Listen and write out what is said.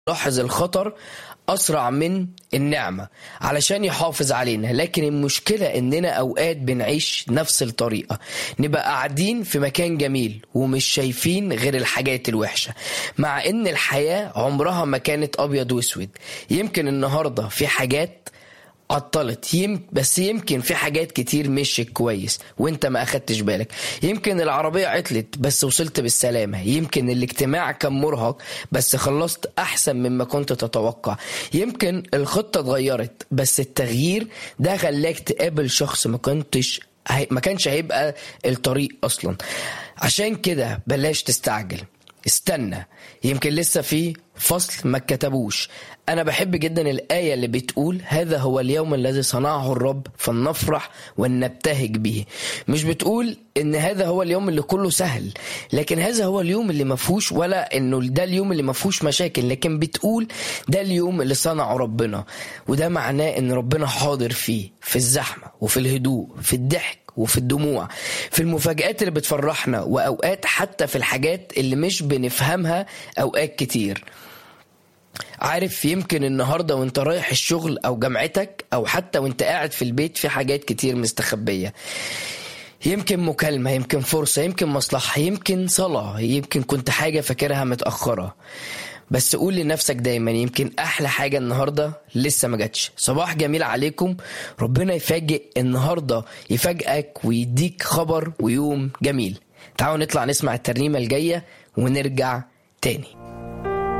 يلاحظ الخطر أسرع من النعمة علشان يحافظ علينا لكن المشكلة إننا أوقات بنعيش نفس الطريقة نبقى قاعدين في مكان جميل ومش شايفين غير الحاجات الوحشة مع إن الحياة عمرها ما كانت أبيض وأسود يمكن النهاردة في حاجات عطلت يم بس يمكن في حاجات كتير مشيت كويس وانت ما اخدتش بالك يمكن العربية عطلت بس وصلت بالسلامة يمكن الاجتماع كان مرهق بس خلصت احسن مما كنت تتوقع يمكن الخطة اتغيرت بس التغيير ده خلاك تقابل شخص ما كنتش هي- ما كانش هيبقى الطريق اصلا عشان كده بلاش تستعجل استنى يمكن لسه في فصل ما اتكتبوش انا بحب جدا الايه اللي بتقول هذا هو اليوم الذي صنعه الرب فلنفرح ونبتهج به مش بتقول ان هذا هو اليوم اللي كله سهل لكن هذا هو اليوم اللي ما فيهوش ولا انه ده اليوم اللي ما فيهوش مشاكل لكن بتقول ده اليوم اللي صنعه ربنا وده معناه ان ربنا حاضر فيه في الزحمه وفي الهدوء في الضحك وفي الدموع في المفاجآت اللي بتفرحنا وأوقات حتى في الحاجات اللي مش بنفهمها أوقات كتير عارف يمكن النهاردة وانت رايح الشغل أو جامعتك أو حتى وانت قاعد في البيت في حاجات كتير مستخبية يمكن مكالمة يمكن فرصة يمكن مصلحة يمكن صلاة يمكن كنت حاجة فاكرها متأخرة بس قول لنفسك دايما يمكن احلى حاجه النهارده لسه ما جاتش صباح جميل عليكم ربنا يفاجئ النهارده يفاجئك ويديك خبر ويوم جميل تعالوا نطلع نسمع الترنيمه الجايه ونرجع تاني